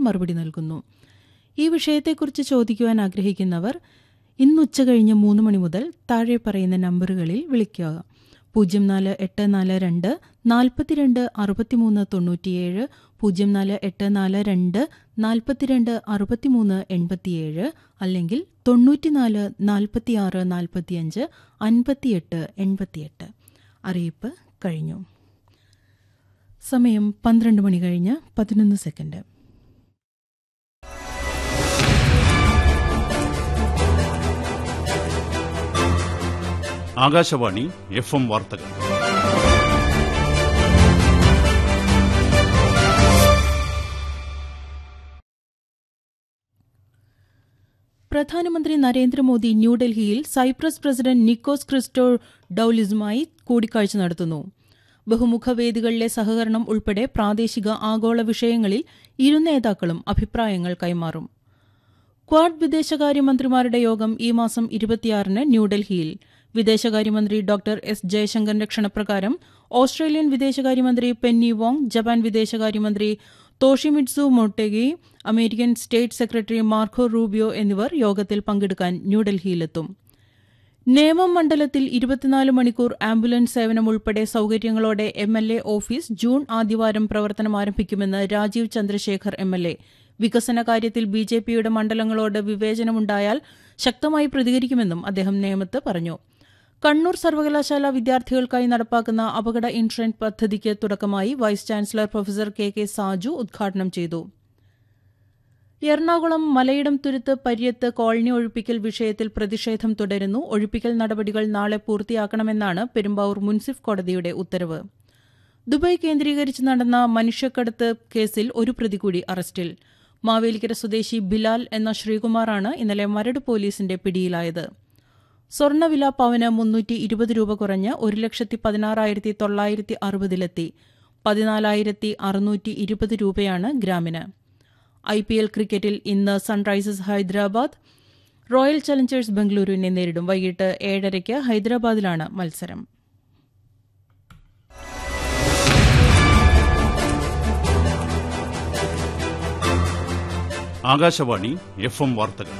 മറുപടി നൽകുന്നു ഈ വിഷയത്തെക്കുറിച്ച് ചോദിക്കുവാൻ ആഗ്രഹിക്കുന്നവർ ഇന്ന് ഉച്ച കഴിഞ്ഞ് മൂന്ന് മണി മുതൽ താഴെ പറയുന്ന നമ്പറുകളിൽ വിളിക്കുക പൂജ്യം നാല് എട്ട് നാല് രണ്ട് നാൽപ്പത്തിരണ്ട് അറുപത്തിമൂന്ന് തൊണ്ണൂറ്റിയേഴ് പൂജ്യം നാല് എട്ട് നാല് രണ്ട് നാൽപ്പത്തിരണ്ട് അറുപത്തിമൂന്ന് എൺപത്തിയേഴ് അല്ലെങ്കിൽ തൊണ്ണൂറ്റിനാല് നാൽപ്പത്തിയാറ് നാൽപ്പത്തിയഞ്ച് അൻപത്തിയെട്ട് എൺപത്തിയെട്ട് അറിയിപ്പ് കഴിഞ്ഞു സമയം പന്ത്രണ്ട് മണി കഴിഞ്ഞ് പതിനൊന്ന് സെക്കൻഡ് ആകാശവാണി എഫ് എം വാർത്തകൾ പ്രധാനമന്ത്രി നരേന്ദ്രമോദി ന്യൂഡൽഹിയിൽ സൈപ്രസ് പ്രസിഡന്റ് നിക്കോസ് ക്രിസ്റ്റോ ഡൌലിസുമായി കൂടിക്കാഴ്ച നടത്തുന്നു ബഹുമുഖ വേദികളിലെ സഹകരണം ഉൾപ്പെടെ പ്രാദേശിക ആഗോള വിഷയങ്ങളിൽ ഇരു നേതാക്കളും അഭിപ്രായങ്ങൾ കൈമാറും ക്വാഡ് വിദേശകാര്യമന്ത്രിമാരുടെ യോഗം ഈ മാസം ഇരുപത്തിയാറിന് ന്യൂഡൽഹിയിൽ വിദേശകാര്യമന്ത്രി ഡോക്ടർ എസ് ജയശങ്കറിന്റെ ക്ഷണപ്രകാരം ഓസ്ട്രേലിയൻ വിദേശകാര്യമന്ത്രി പെന്നി വോങ് ജപ്പാൻ വിദേശകാര്യമന്ത്രി Toshimitsu Motegi American state secretary Marco Rubio എന്നിവർ യോഗത്തിൽ പങ്കെടുക്കാൻ ന്യൂഡൽഹിയിലെത്തും നേമം മണ്ഡലത്തിൽ ഇരുപത്തിനാല് മണിക്കൂർ ആംബുലൻസ് സേവനം ഉൾപ്പെടെ സൌകര്യങ്ങളോടെ M L A office June ആദ്യവാരം പ്രവർത്തനം ആരംഭിക്കുമെന്ന് Rajeev Chandrasekhar M L A വികസന കാര്യത്തിൽ ബി ജെ പിയുടെ മണ്ഡലങ്ങളോട് വിവേചനമുണ്ടായാൽ ശക്തമായി പ്രതികരിക്കുമെന്നും അദ്ദേഹം നേമത്ത് പറഞ്ഞു കണ്ണൂർ സർവകലാശാല വിദ്യാർത്ഥികൾക്കായി നടപ്പാക്കുന്ന അപകട ഇൻഷുറൻസ് പദ്ധതിക്ക് തുടക്കമായി vice chancellor professor K K Saju ഉദ്ഘാടനം ചെയ്തു എറണാകുളം മലയിടം തുരുത്ത് പര്യത്ത് കോളനി ഒഴിപ്പിക്കൽ വിഷയത്തിൽ പ്രതിഷേധം തുടരുന്നു ഒഴിപ്പിക്കൽ നടപടികൾ നാളെ പൂർത്തിയാക്കണമെന്നാണ് പെരുമ്പാവൂർ മുൻസിഫ് കോടതിയുടെ ഉത്തരവ് ദുബായ് കേന്ദ്രീകരിച്ച് നടന്ന മനുഷ്യക്കടത്ത് കേസിൽ ഒരു പ്രതി കൂടി അറസ്റ്റിൽ മാവേലിക്കര സ്വദേശി ബിലാൽ എന്ന ശ്രീകുമാറാണ് ഇന്നലെ മരട് പോലീസിന്റെ പിടിയിലായത് സ്വർണ്ണവില പവന് മുന്നൂറ്റി ഇരുപത് രൂപ കുറഞ്ഞ് ഒരു ലക്ഷത്തി പതിനാറായിരത്തി തൊള്ളായിരത്തി അറുപതിലെത്തി പതിനാലായിരത്തി അറുന്നൂറ്റി ഇരുപത് രൂപയാണ് ഗ്രാമിന് ഐ പി എൽ ക്രിക്കറ്റിൽ ഇന്ന് സൺറൈസേഴ്സ് ഹൈദരാബാദ് റോയൽ ചലഞ്ചേഴ്സ് ബംഗളൂരുവിനെ നേരിടും വൈകിട്ട് ഏഴരയ്ക്ക് ഹൈദരാബാദിലാണ് മത്സരം ആകാശവാണി എഫ് എം വാർത്തകൾ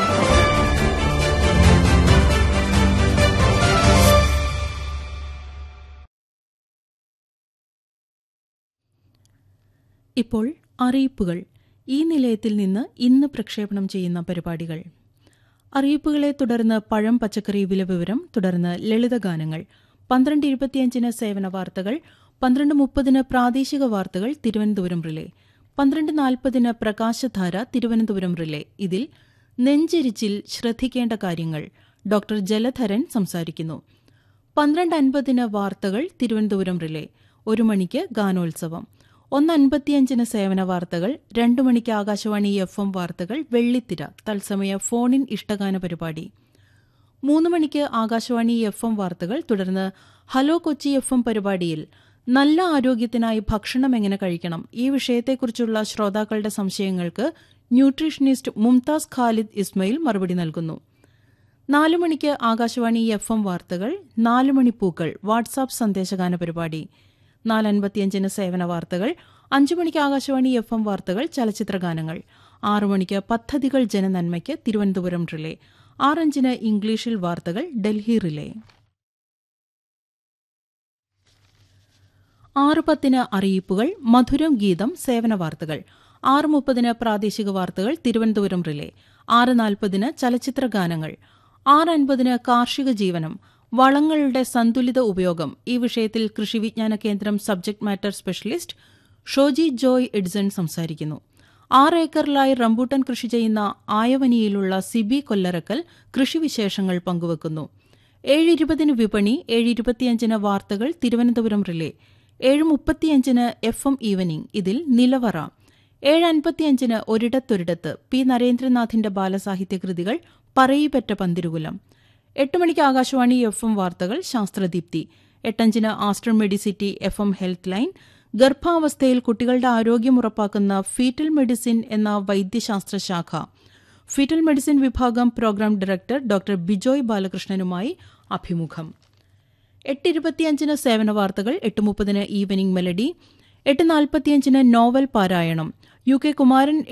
ഇപ്പോൾ അറിയിപ്പുകൾ ഈ നിലയത്തിൽ നിന്ന് ഇന്ന് പ്രക്ഷേപണം ചെയ്യുന്ന പരിപാടികൾ അറിയിപ്പുകളെ തുടർന്ന് പഴം പച്ചക്കറി വില വിവരം തുടർന്ന് ലളിതഗാനങ്ങൾ പന്ത്രണ്ട് ഇരുപത്തിയഞ്ചിന് സേവന വാർത്തകൾ പന്ത്രണ്ട് മുപ്പതിന് പ്രാദേശിക വാർത്തകൾ തിരുവനന്തപുരം റിലേ പന്ത്രണ്ട് നാൽപ്പതിന് പ്രകാശധാര തിരുവനന്തപുരം റിലേ ഇതിൽ നെഞ്ചിരിച്ചിൽ ശ്രദ്ധിക്കേണ്ട കാര്യങ്ങൾ ഡോക്ടർ ജലധരൻ സംസാരിക്കുന്നു പന്ത്രണ്ട് അൻപതിന് വാർത്തകൾ തിരുവനന്തപുരം റിലേ ഒരു മണിക്ക് ഗാനോത്സവം ഒന്ന് അൻപത്തിയഞ്ചിന് സേവന വാർത്തകൾ രണ്ടു മണിക്ക് ആകാശവാണി എഫ് എം വാർത്തകൾ വെള്ളിത്തിര തത്സമയ ഫോണിൻ ഇഷ്ടഗാന പരിപാടി മൂന്ന് മണിക്ക് ആകാശവാണി എഫ് എം വാർത്തകൾ തുടർന്ന് ഹലോ കൊച്ചി എഫ് എം പരിപാടിയിൽ നല്ല ആരോഗ്യത്തിനായി ഭക്ഷണം എങ്ങനെ കഴിക്കണം ഈ വിഷയത്തെക്കുറിച്ചുള്ള ശ്രോതാക്കളുടെ സംശയങ്ങൾക്ക് ന്യൂട്രീഷനിസ്റ്റ് മുംതാസ് ഖാലിദ് ഇസ്മയിൽ മറുപടി നൽകുന്നു നാലു മണിക്ക് ആകാശവാണി എഫ് എം വാർത്തകൾ നാലു മണിപ്പൂക്കൾ വാട്സാപ്പ് സന്ദേശഗാന പരിപാടി നാലൻപത്തിയഞ്ചിന് സേവന വാർത്തകൾ അഞ്ചു മണിക്ക് ആകാശവാണി എഫ് എം വാർത്തകൾ ചലച്ചിത്ര ഗാനങ്ങൾ ആറു മണിക്ക് പദ്ധതികൾ ജനനന്മയ്ക്ക് തിരുവനന്തപുരം റിലേ ആറഞ്ചിന് ഇംഗ്ലീഷിൽ വാർത്തകൾ ഡൽഹി റിലേ ആറ് പത്തിന് അറിയിപ്പുകൾ മധുരം ഗീതം സേവന വാർത്തകൾ ആറ് മുപ്പതിന് പ്രാദേശിക വാർത്തകൾ തിരുവനന്തപുരം റിലേ ആറ് നാൽപ്പതിന് ചലച്ചിത്ര ഗാനങ്ങൾ ആറ് അൻപതിന് കാർഷിക ജീവനം വളങ്ങളുടെ സന്തുലിത ഉപയോഗം ഈ വിഷയത്തിൽ കൃഷി വിജ്ഞാന കേന്ദ്രം subject matter specialist Shoji Joy Edson സംസാരിക്കുന്നു ആറ് ഏക്കറിലായി റംബൂട്ടൻ കൃഷി ചെയ്യുന്ന ആയവനിയിലുള്ള സിബി കൊല്ലറക്കൽ കൃഷിവിശേഷങ്ങൾ പങ്കുവക്കുന്നു ഏഴ് ഇരുപതിന് വിപണി ഏഴ് ഇരുപത്തിയഞ്ചിന് വാർത്തകൾ തിരുവനന്തപുരം റിലേ ഏഴ് മുപ്പത്തിയഞ്ചിന് എഫ് എം ഈവനിംഗ് ഇതിൽ നിലവറ ഏഴ് അൻപത്തിയഞ്ചിന് ഒരിടത്തൊരിടത്ത് പി നരേന്ദ്രനാഥിന്റെ ബാലസാഹിത്യ കൃതികൾ പറയിപ്പറ്റ പന്തിരുകുലം എട്ട് മണിക്ക് ആകാശവാണി എഫ് എം വാർത്തകൾ ശാസ്ത്രദീപ്തി എട്ടഞ്ചിന് Aster Medicity F M health line ഗർഭാവസ്ഥയിൽ കുട്ടികളുടെ ആരോഗ്യം ഉറപ്പാക്കുന്ന ഫീറ്റൽ മെഡിസിൻ എന്ന വൈദ്യശാസ്ത്ര ശാഖ ഫീറ്റൽ മെഡിസിൻ വിഭാഗം പ്രോഗ്രാം ഡയറക്ടർ ഡോക്ടർ ബിജോയ് ബാലകൃഷ്ണനുമായി അഭിമുഖം എട്ട് ഇരുപത്തിയഞ്ചിന് സേവന വാർത്തകൾ എട്ട് മുപ്പതിന് ഈവനിംഗ് മെലഡി എട്ട് നാൽപ്പത്തിയഞ്ചിന് നോവൽ പാരായണം യു കെ കുമാരൻ